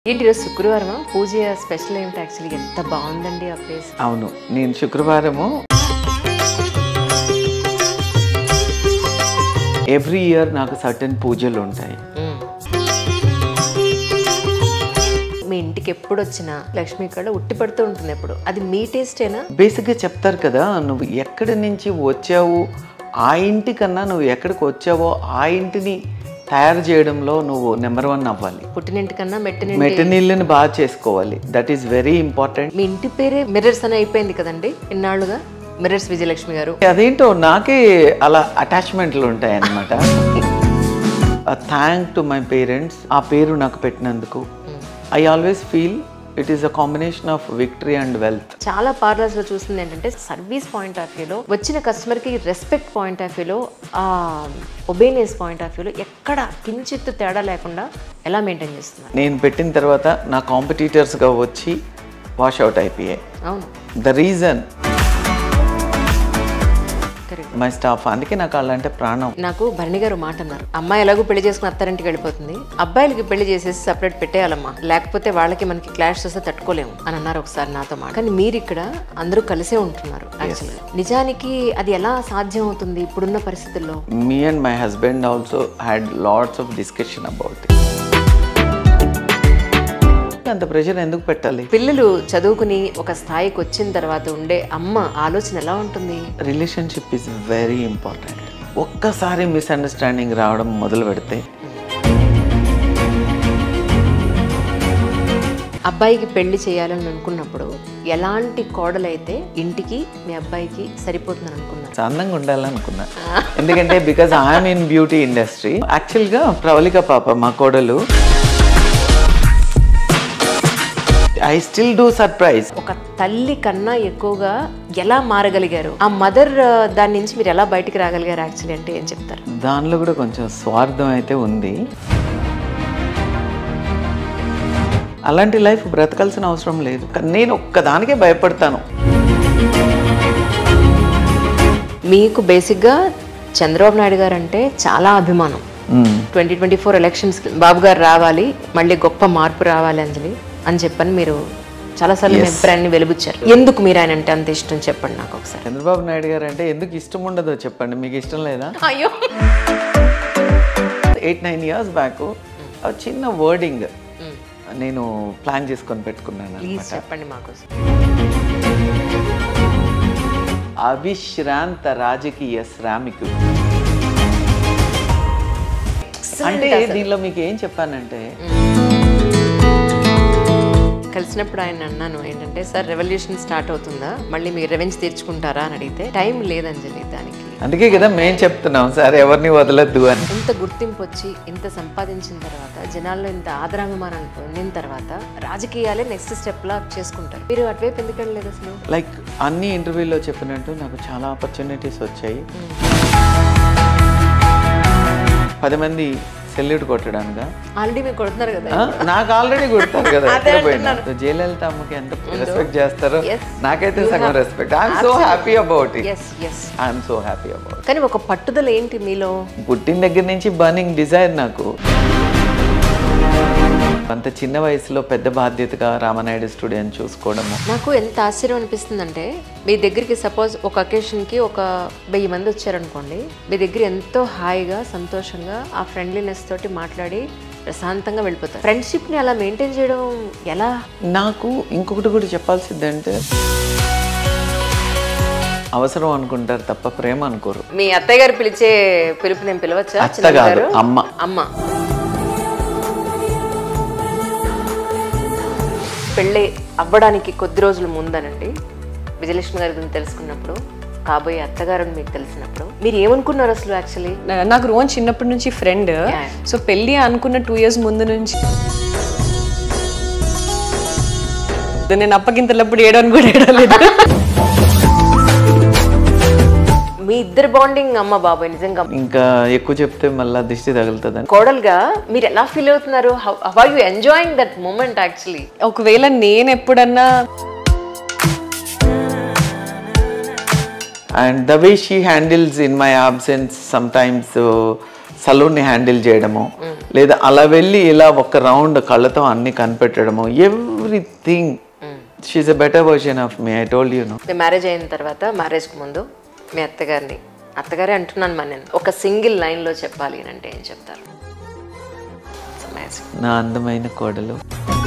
ఏంటి ఈరోజు శుక్రవారం పూజ స్పెషల్ ఏంటి యాక్చువల్లీ ఎంత బాగుందండి ఆ ప్లేస్ అవును నేను శుక్రవారము ఎవ్రీ ఇయర్ నాకు సర్టన్ పూజలు ఉంటాయి మీ ఇంటికి ఎప్పుడు వచ్చినా లక్ష్మీ ఇక్కడ ఉట్టి పడుతూ ఉంటుంది ఎప్పుడు అది మీ టేస్టేనా బేసిక్గా చెప్తారు కదా నువ్వు ఎక్కడి నుంచి వచ్చావు ఆ ఇంటికన్నా నువ్వు ఎక్కడికి వచ్చావో ఆ ఇంటిని తయారు చేయడంలో నువ్వు నెంబర్ వన్ అవ్వాలి పుట్టినింటికన్నా మెట్టినింటి మెటీరియల్ని బాగా చేసుకోవాలి దట్ ఈస్ వెరీ ఇంపార్టెంట్ మీ ఇంటి పేరే మిర్రర్స్ అని అయిపోయింది కదండి ఇన్నాళ్ళుగా మిర్రర్స్ విజయలక్ష్మి గారు అదేంటో నాకే అలా అటాచ్మెంట్లు ఉంటాయి అన్నమాట థ్యాంక్ టు మై పేరెంట్స్ ఆ పేరు నాకు పెట్టినందుకు I always feel it is a combination of victory and wealth చాలా పార్లర్స్ లో చూస్తుంది ఏంటంటే సర్వీస్ పాయింట్ ఆఫ్ వ్యూలో వచ్చిన కస్టమర్ కి రెస్పెక్ట్ పాయింట్ ఆఫ్ వ్యూలో ఆ ఒబేనియస్ పాయింట్ ఆఫ్ వ్యూలో ఎక్కడ కించిత్తు తేడా లేకుండా ఎలా మెయింటైన్ చేస్తున్నారు నేను పెట్టిన తర్వాత నా కాంపిటీటర్స్గా వచ్చి వాష్ అవుట్ అయిపోయాయి అవును the reason correct my staff అందుకే నాకు వాళ్ళంటే ప్రాణం నాకు భరణి గారు మాట అన్నారు అమ్మాయి ఎలాగో పెళ్లి చేసుకుని అత్తారింటికి వెళ్ళిపోతుంది అబ్బాయిలకి పెళ్లి చేసేసి సపరేట్ పెట్టేయాలమ్మా లేకపోతే వాళ్ళకి మనకి క్లాష్ వస్తే తట్టుకోలేము అని అన్నారు ఒకసారి నాతో మాట కానీ మీరు ఇక్కడ అందరూ కలిసే ఉంటున్నారు యాక్చువల్గా నిజానికి అది ఎలా సాధ్యం అవుతుంది ఇప్పుడున్న పరిస్థితుల్లో me and my husband also had lots of discussion about అంత ప్రెషర్ ఎందుకు పెట్టాలి పిల్లలు చదువుకుని ఒక స్థాయికి వచ్చిన తర్వాత ఉండే అమ్మ ఆలోచన ఎలా ఉంటుంది రిలేషన్షిప్ ఈజ్ వెరీ ఇంపార్టెంట్ ఒక్కసారి మిస్అండర్స్టాండింగ్ రావడం మొదలు పెడితే అబ్బాయికి పెళ్లి చేయాలని అనుకున్నప్పుడు ఎలాంటి కోడలైతే ఇంటికి మీ అబ్బాయికి సరిపోతుందని అనుకున్నారు అందంగా ఉండాలనుకున్నా ఎందుకంటే because I'm in beauty industry యాక్చువల్గా ప్రవళిక పాప మా కోడలు ఐ స్టిల్ డూ సర్ప్రైజ్ ఒక తల్లి కన్నా ఎక్కువగా ఎలా మారగలిగారు ఆ మదర్ దాని నుంచి మీరు ఎలా బయటికి రాగలిగారు యాక్చువల్లీ అంటే ఏం చెప్తారు దానిలో కూడా కొంచెం స్వార్థం అయితే ఉంది అలాంటి లైఫ్ బ్రతకాల్సిన అవసరం లేదు కానీ నేను ఒక్కదానికే భయపడతాను మీకు బేసిక్గా చంద్రబాబు నాయుడు గారు అంటే చాలా అభిమానం మ్మ్. Twenty twenty four elections Babu గారు రావాలి మళ్ళీ గొప్ప మార్పు రావాలి అంజలి అని చెప్పని మీరు చాలాసార్లు మీ అభిప్రాయాన్ని వెలుబుచ్చారు ఎందుకు మీరు ఆయన అంటే అంత ఇష్టం చెప్పండి నాకు ఒకసారి చంద్రబాబు నాయుడు గారు అంటే ఎందుకు ఇష్టం ఉండదో చెప్పండి మీకు ఇష్టం లేదా అయ్యో ఎయిట్ నైన్ ఇయర్స్ బ్యాక్ చిన్న వర్డింగ్ నేను ప్లాన్ చేసుకొని పెట్టుకున్నాను ప్లీజ్ అనమాట చెప్పండి మాకు అవిశ్రాంత రాజకీయ శ్రామికుడు అంటే దీనిలో మీకు ఏం చెప్పానంటే కలిసినప్పుడు ఆయన అన్నాను ఏంటంటే సార్ రెవల్యూషన్ స్టార్ట్ అవుతుందా మళ్ళీ మీరు రెవెన్యూ తీర్చుకుంటారా అని అడిగితే టైం లేదంజలి దానికి అందుకే కదా మేం చెప్తున్నాం సార్ ఎవరిని వదలొద్దు అని ఇంత గుర్తింపు వచ్చి ఇంత సంపాదించిన తర్వాత జనాల్లో ఇంత ఆదరాభిమానాన్ని పొందిన తర్వాత రాజకీయాలే నెక్స్ట్ స్టెప్ లా చేసుకుంటారు మీరు అటువైపు ఎందుకు వెళ్ళలేదు అసలు లైక్ అన్ని ఇంటర్వ్యూలో చెప్పినట్టు నాకు చాలా ఆపర్చునిటీస్ వచ్చాయి పది మంది సెల్యూట్ కొట్టడానిగా ఆల్రెడీ మీరు కొడుతున్నారు కదా ఆ, నాకు ఆల్రెడీ కొడతారు కదా ఎక్కడ పోయినా జయలలిత అమ్మకి ఎంత రెస్పెక్ట్ చేస్తారో Yes. నాకైతే సగం respect I'm so happy about it yes yes I'm so happy about కానీ ఒక పట్టుదల ఏంటి మీలో పుట్టిన దగ్గర నుంచి బర్నింగ్ డిజైర్ నాకు అంత చిన్న వయసులో పెద్ద బాధ్యతగా రామనాయుడు స్టూడియోని చూసుకోవడము నాకు ఎంత ఆశ్చర్యం అనిపిస్తుందంటే మీ దగ్గరికి సపోజ్ ఒక అకేషన్కి ఒక వెయ్యి మంది వచ్చారనుకోండి మీ దగ్గర ఎంతో హాయిగా సంతోషంగా ఆ ఫ్రెండ్లీనెస్ తోటి మాట్లాడి ప్రశాంతంగా వెళ్ళిపోతారు ఫ్రెండ్షిప్ని అలా మెయింటైన్ చేయడం ఎలా నాకు ఇంకొకటి కూడా చెప్పాల్సింది అంటే అవసరం అనుకుంటారు తప్ప ప్రేమ అనుకోరు మీ అత్తయ్య గారు పిలిచే పిలుపు నేను పిలవచ్చా అత్త చిన్నమ్మ కాదు గారు అమ్మ అమ్మ పెళ్ళి అవ్వడానికి కొద్ది రోజుల ముందనండి విజయలక్ష్మి గారి గురించి తెలుసుకున్నప్పుడు కాబోయే అత్తగారు అని మీకు తెలిసినప్పుడు మీరు ఏమనుకున్నారు అసలు యాక్చువల్లీ నా- నాకు రోహన్ చిన్నప్పటి నుంచి ఫ్రెండ్ సో పెళ్ళి అనుకున్న టూ ఇయర్స్ ముందు నుంచి నేను అప్పగింతలప్పుడు ఏడవని కూడా ఏడవలేదు మీ ఇద్దరు బాండింగ్ అమ్మ బాబాయ్ నిజంగా ఇంకా ఎక్కువ చెప్తే మళ్ళీ దిష్టి తగులుతుందని కోడలుగా మీరు ఎలా ఫీల్ అవుతున్నారు how you enjoying that moment actually ఒకవేళ నేను ఎప్పుడన్నా and the way she handles in my absence some times సలూన్ని హ్యాండిల్ చేయడము లేదా అలా వెళ్ళి ఇలా ఒక రౌండ్ కళ్ళతో అన్ని కనిపెట్టడము everything she a better version of me I told you no me marriage అయిన తర్వాత మ్యారేజ్కి ముందు మీ అత్తగారిని అత్తగారే అంటున్నాను మన నేను ఒక సింగిల్ లైన్లో చెప్పాలి అని అంటే ఏం చెప్తారు It's amazing. నా అందమైన కోడలు